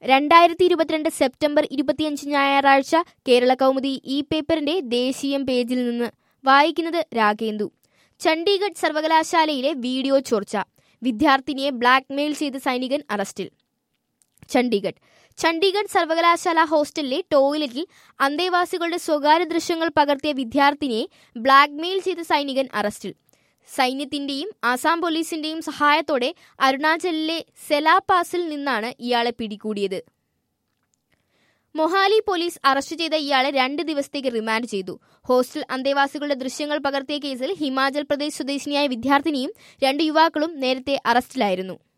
രണ്ടായിരത്തി ഇരുപത്തിരണ്ട് സെപ്റ്റംബർ ഇരുപത്തിയഞ്ച് ഞായറാഴ്ച കേരള കൗമുദി ഈ പേപ്പറിന്റെ ദേശീയം പേജിൽ നിന്ന് വായിക്കുന്നത് രാഗേന്ദു ചണ്ഡീഗഡ് സർവകലാശാലയിലെ വീഡിയോ ചോർച്ച വിദ്യാർത്ഥിനിയെ ബ്ലാക്ക്മെയിൽ ചെയ്ത സൈനികൻ അറസ്റ്റിൽ ചണ്ഡീഗഡ് ചണ്ഡീഗഡ് സർവകലാശാല ഹോസ്റ്റലിലെ ടോയ്ലറ്റിൽ അന്തേവാസികളുടെ സ്വകാര്യ ദൃശ്യങ്ങൾ പകർത്തിയ വിദ്യാർത്ഥിനിയെ ബ്ലാക്ക്മെയിൽ ചെയ്ത സൈനികൻ അറസ്റ്റിൽ സൈന്യത്തിന്റെയും ആസാം പോലീസിന്റെയും സഹായത്തോടെ അരുണാചലിലെ സെലാപാസിൽ നിന്നാണ് ഇയാളെ പിടികൂടിയത് മൊഹാലി പോലീസ് അറസ്റ്റ് ചെയ്ത ഇയാളെ രണ്ട് ദിവസത്തേക്ക് റിമാൻഡ് ചെയ്തു ഹോസ്റ്റൽ അന്തേവാസികളുടെ ദൃശ്യങ്ങൾ പകർത്തിയ കേസിൽ ഹിമാചൽ പ്രദേശ് സ്വദേശിനിയായ വിദ്യാർത്ഥിനിയും രണ്ട് യുവാക്കളും നേരത്തെ അറസ്റ്റിലായിരുന്നു